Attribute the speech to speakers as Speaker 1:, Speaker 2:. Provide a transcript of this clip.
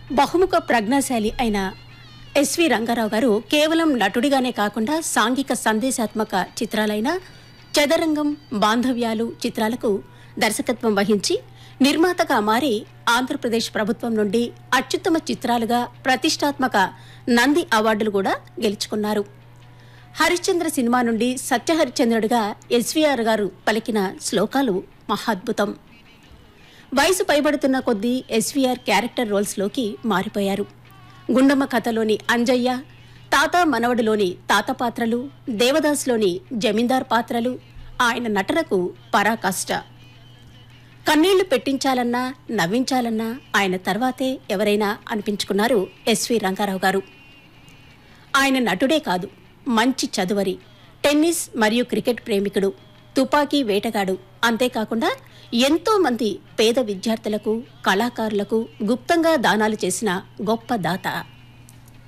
Speaker 1: బహుముఖ ప్రజ్ఞాశాలి అయిన ఎస్వి రంగారావు గారు కేవలం నటుడిగానే కాకుండా సాంఘిక సందేశాత్మక చిత్రాలైన చదరంగం బాంధవ్యాలు చిత్రాలకు దర్శకత్వం వహించి నిర్మాతగా మారి ఆంధ్రప్రదేశ్ ప్రభుత్వం నుండి అత్యుత్తమ చిత్రాలుగా ప్రతిష్టాత్మక నంది అవార్డులు కూడా గెలుచుకున్నారు హరిశ్చంద్ర సినిమా నుండి సత్యహరిశ్చంద్రుడిగా ఎస్వీఆర్ గారు పలికిన శ్లోకాలు మహాద్భుతం వయసు పైబడుతున్న కొద్దీ ఎస్వీఆర్ క్యారెక్టర్ రోల్స్లోకి మారిపోయారు గుండమ్మ కథలోని అంజయ్య తాత మనవడిలోని తాత పాత్రలు దేవదాస్లోని జమీందార్ పాత్రలు ఆయన నటనకు పరాకాష్ట కన్నీళ్లు పెట్టించాలన్నా నవ్వించాలన్నా ఆయన తర్వాతే ఎవరైనా అనిపించుకున్నారు ఎస్వి రంగారావు గారు ఆయన నటుడే కాదు మంచి చదువరి టెన్నిస్ మరియు క్రికెట్ ప్రేమికుడు తుపాకీ వేటగాడు అంతేకాకుండా ఎంతో మంది పేద విద్యార్థులకు కళాకారులకు గుప్తంగా దానాలు చేసిన గొప్ప దాత